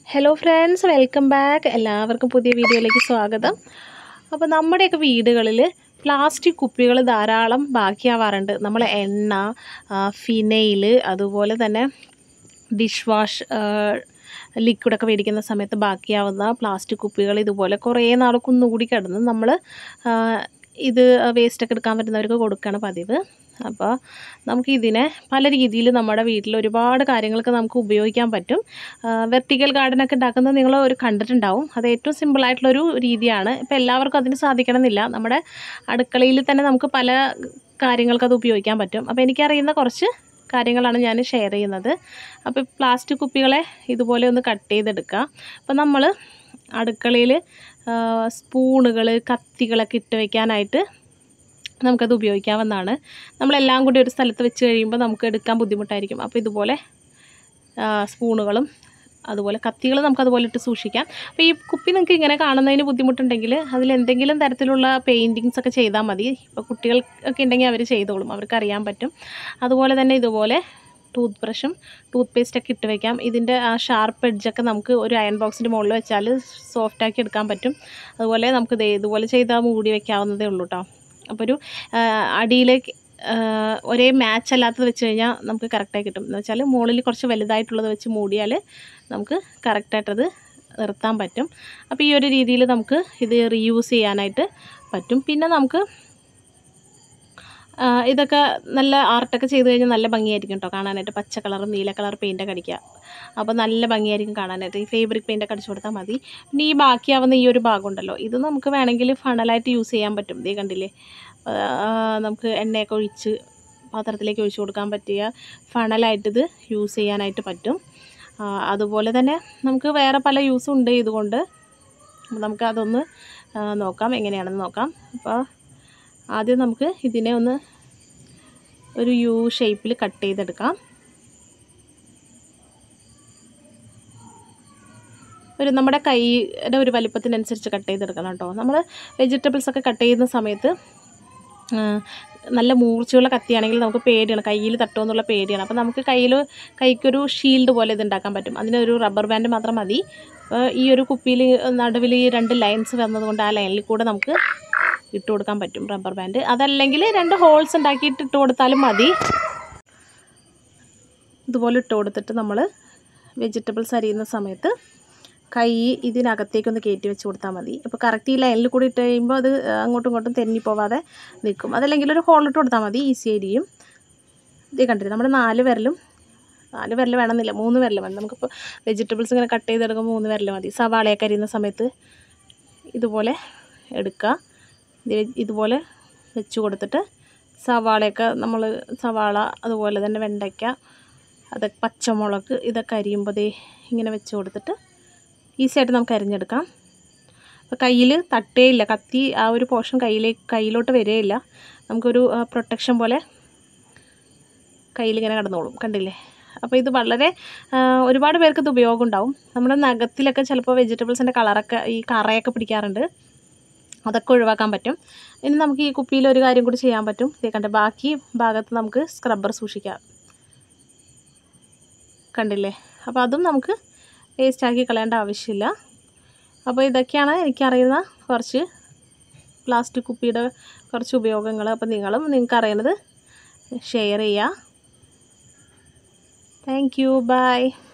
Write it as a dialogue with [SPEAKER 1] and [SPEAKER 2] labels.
[SPEAKER 1] hello friends welcome back എല്ലാവർക്കും പുതിയ വീഡിയോയിലേക്ക് സ്വാഗതം അപ്പോൾ നമ്മുടെയൊക്കെ വീടുകളിൽ പ്ലാസ്റ്റിക് കുപ്പികൾ ധാരാളം ബാക്കിയാവാറുണ്ട് നമ്മൾ എണ്ണ ഫിനൈൽ അതുപോലെ തന്നെ ഡിഷ് വാഷ് ലിക്വിഡൊക്കെ മേടിക്കുന്ന സമയത്ത് ബാക്കിയാവുന്ന പ്ലാസ്റ്റിക് കുപ്പികൾ ഇതുപോലെ കുറേ നാൾ കുന്നുകൂടി കിടന്ന് നമ്മൾ ഇത് വേസ്റ്റൊക്കെ എടുക്കാൻ പറ്റുന്നവർക്ക് കൊടുക്കുകയാണ് പതിവ് അപ്പോൾ നമുക്ക് ഇതിനെ പല രീതിയിൽ നമ്മുടെ വീട്ടിൽ ഒരുപാട് കാര്യങ്ങൾക്ക് നമുക്ക് ഉപയോഗിക്കാൻ പറ്റും വെർട്ടിക്കൽ ഗാർഡനൊക്കെ ഉണ്ടാക്കുന്നത് നിങ്ങൾ ഒരു കണ്ടിട്ടുണ്ടാവും അത് ഏറ്റവും സിമ്പിളായിട്ടുള്ളൊരു രീതിയാണ് ഇപ്പോൾ എല്ലാവർക്കും അതിന് സാധിക്കണമെന്നില്ല നമ്മുടെ അടുക്കളയിൽ തന്നെ നമുക്ക് പല കാര്യങ്ങൾക്ക് അത് ഉപയോഗിക്കാൻ പറ്റും അപ്പോൾ എനിക്കറിയുന്ന കുറച്ച് കാര്യങ്ങളാണ് ഞാൻ ഷെയർ ചെയ്യുന്നത് അപ്പോൾ പ്ലാസ്റ്റിക് കുപ്പികളെ ഇതുപോലെ ഒന്ന് കട്ട് ചെയ്തെടുക്കുക അപ്പോൾ നമ്മൾ അടുക്കളയിൽ സ്പൂണുകൾ കത്തികളൊക്കെ ഇട്ട് വയ്ക്കാനായിട്ട് നമുക്കത് ഉപയോഗിക്കാവുന്നതാണ് നമ്മളെല്ലാം കൂടി ഒരു സ്ഥലത്ത് വെച്ച് കഴിയുമ്പോൾ നമുക്ക് എടുക്കാൻ ബുദ്ധിമുട്ടായിരിക്കും അപ്പോൾ ഇതുപോലെ സ്പൂണുകളും അതുപോലെ കത്തികൾ നമുക്കതുപോലെ ഇട്ട് സൂക്ഷിക്കാം അപ്പോൾ ഈ കുപ്പി നിങ്ങൾക്ക് ഇങ്ങനെ കാണുന്നതിന് ബുദ്ധിമുട്ടുണ്ടെങ്കിൽ അതിൽ എന്തെങ്കിലും തരത്തിലുള്ള പെയിൻറ്റിങ്സ് ഒക്കെ ചെയ്താൽ മതി ഇപ്പോൾ കുട്ടികൾക്കൊക്കെ ഉണ്ടെങ്കിൽ അവർ ചെയ്തോളും അവർക്ക് അറിയാൻ പറ്റും അതുപോലെ തന്നെ ഇതുപോലെ ടൂത്ത് ബ്രഷും ടൂത്ത് പേസ്റ്റൊക്കെ ഇട്ട് വയ്ക്കാം ഇതിൻ്റെ ആ ഷാർപ്പ് എഡ്ജൊക്കെ നമുക്ക് ഒരു അയൺ ബോക്സിൻ്റെ മുകളിൽ വെച്ചാൽ സോഫ്റ്റാക്കി എടുക്കാൻ പറ്റും അതുപോലെ നമുക്ക് ദേ ഇതുപോലെ ചെയ്താൽ മൂടി വയ്ക്കാവുന്നതേ ഉള്ളൂ കേട്ടോ അപ്പോൾ ഒരു അടിയിലേക്ക് ഒരേ മാച്ച് അല്ലാത്തത് വെച്ച് കഴിഞ്ഞാൽ നമുക്ക് കറക്റ്റായി കിട്ടും എന്ന് വെച്ചാൽ മുകളിൽ കുറച്ച് വലുതായിട്ടുള്ളത് വെച്ച് മൂടിയാൽ നമുക്ക് കറക്റ്റായിട്ടത് നിർത്താൻ പറ്റും അപ്പോൾ ഈ ഒരു രീതിയിൽ നമുക്ക് ഇത് റീയൂസ് ചെയ്യാനായിട്ട് പറ്റും പിന്നെ നമുക്ക് ഇതൊക്കെ നല്ല ആർട്ടൊക്കെ ചെയ്ത് കഴിഞ്ഞാൽ നല്ല ഭംഗിയായിരിക്കും കേട്ടോ കാണാനായിട്ട് പച്ച കളറും നീല കളർ പെയിൻറ്റൊക്കെ അടിക്കുക അപ്പോൾ നല്ല ഭംഗിയായിരിക്കും കാണാനായിട്ട് ഈ ഫേബ്രിക് പെയിൻറ്റൊക്കെ അടിച്ചു കൊടുത്താൽ മതി പിന്നെ ഈ ബാക്കിയാവുന്ന ഈ ഒരു ഭാഗം ഉണ്ടല്ലോ ഇത് നമുക്ക് വേണമെങ്കിൽ ഫണലായിട്ട് യൂസ് ചെയ്യാൻ പറ്റും ഇതേ കണ്ടില്ലേ നമുക്ക് എണ്ണയൊക്കെ ഒഴിച്ച് പാത്രത്തിലേക്ക് ഒഴിച്ചു കൊടുക്കാൻ പറ്റിയ ഫണലായിട്ട് ഇത് യൂസ് ചെയ്യാനായിട്ട് പറ്റും അതുപോലെ തന്നെ നമുക്ക് വേറെ പല യൂസും ഉണ്ട് ഇതുകൊണ്ട് നമുക്ക് അതൊന്ന് നോക്കാം എങ്ങനെയാണെന്ന് നോക്കാം അപ്പോൾ ആദ്യം നമുക്ക് ഇതിനെ ഒന്ന് ഒരു യു ഷേപ്പിൽ കട്ട് ചെയ്തെടുക്കാം ഒരു നമ്മുടെ കൈയുടെ ഒരു വലിപ്പത്തിനനുസരിച്ച് കട്ട് ചെയ്തെടുക്കണം കേട്ടോ നമ്മൾ വെജിറ്റബിൾസ് ഒക്കെ കട്ട് ചെയ്യുന്ന സമയത്ത് നല്ല മൂർച്ചയുള്ള കത്തിയാണെങ്കിൽ നമുക്ക് പേടിയാണ് കയ്യിൽ തട്ടുമെന്നുള്ള പേടിയാണ് അപ്പോൾ നമുക്ക് കയ്യിൽ കൈക്കൊരു ഷീൽഡ് പോലെ ഇത് ഉണ്ടാക്കാൻ പറ്റും അതിനൊരു റബ്ബർ ബാൻഡ് മാത്രം മതി ഈ ഒരു കുപ്പിയിൽ നടുവിൽ ഈ രണ്ട് ലൈൻസ് വന്നതുകൊണ്ട് ആ ലൈനിൽ കൂടെ നമുക്ക് ഇട്ട് കൊടുക്കാൻ പറ്റും റബ്ബർ ബാൻഡ് അതല്ലെങ്കിൽ രണ്ട് ഹോൾസ് ഉണ്ടാക്കിയിട്ട് ഇട്ട് കൊടുത്താലും മതി ഇതുപോലെ ഇട്ട് കൊടുത്തിട്ട് നമ്മൾ വെജിറ്റബിൾസ് അരിയുന്ന സമയത്ത് കൈ ഇതിനകത്തേക്കൊന്ന് കയറ്റി വെച്ച് കൊടുത്താൽ മതി അപ്പോൾ കറക്റ്റ് ഈ ലൈനിൽ കൂടി ഇട്ട് കഴിയുമ്പോൾ അത് അങ്ങോട്ടും ഇങ്ങോട്ടും തെന്നി പോവാതെ നിൽക്കും അതല്ലെങ്കിൽ ഒരു ഹോൾ ഇട്ട് കൊടുത്താൽ മതി ഈസി ആയിരിക്കും ഇത് കണ്ടില്ല നമ്മുടെ നാല് വിരലും നാല് വിരൽ വേണമെന്നില്ല മൂന്ന് വിരൽ വേണം നമുക്കിപ്പോൾ വെജിറ്റബിൾസ് ഇങ്ങനെ കട്ട് ചെയ്തെടുക്കുമ്പോൾ മൂന്ന് വിരൽ മതി സവാളയൊക്കെ അരിയുന്ന സമയത്ത് ഇതുപോലെ എടുക്കുക ഇതുപോലെ വെച്ച് കൊടുത്തിട്ട് സവാളയൊക്കെ നമ്മൾ സവാള അതുപോലെ തന്നെ വെണ്ടയ്ക്ക അതൊക്കെ പച്ചമുളക് ഇതൊക്കെ അരിയുമ്പോൾ ദേ ഇങ്ങനെ വെച്ച് കൊടുത്തിട്ട് ഈസി ആയിട്ട് നമുക്ക് അരിഞ്ഞെടുക്കാം അപ്പോൾ കയ്യിൽ തട്ടേയില്ല കത്തി ആ ഒരു പോർഷൻ കയ്യിലേക്ക് കയ്യിലോട്ട് വരികയില്ല നമുക്കൊരു പ്രൊട്ടക്ഷൻ പോലെ കയ്യിലിങ്ങനെ കിടന്നോളും കണ്ടില്ലേ അപ്പോൾ ഇത് വളരെ ഒരുപാട് പേർക്ക് ഇത് ഉപയോഗം ഉണ്ടാവും നമ്മുടെ നഖത്തിലൊക്കെ ചിലപ്പോൾ വെജിറ്റബിൾസിൻ്റെ കളറൊക്കെ ഈ കറയൊക്കെ പിടിക്കാറുണ്ട് അതൊക്കെ ഒഴിവാക്കാൻ പറ്റും ഇനി നമുക്ക് ഈ കുപ്പിയിൽ ഒരു കാര്യം കൂടി ചെയ്യാൻ പറ്റും ഇതേ കണ്ട ബാക്കി ഭാഗത്ത് നമുക്ക് സ്ക്രബ്ബർ സൂക്ഷിക്കാം കണ്ടില്ലേ അപ്പോൾ അതും നമുക്ക് വേസ്റ്റാക്കി കളയേണ്ട ആവശ്യമില്ല അപ്പോൾ ഇതൊക്കെയാണ് എനിക്കറിയുന്ന കുറച്ച് പ്ലാസ്റ്റിക് കുപ്പിയുടെ കുറച്ച് ഉപയോഗങ്ങൾ അപ്പോൾ നിങ്ങളും നിങ്ങൾക്ക് അറിയുന്നത് ഷെയർ ചെയ്യുക താങ്ക് യു ബൈ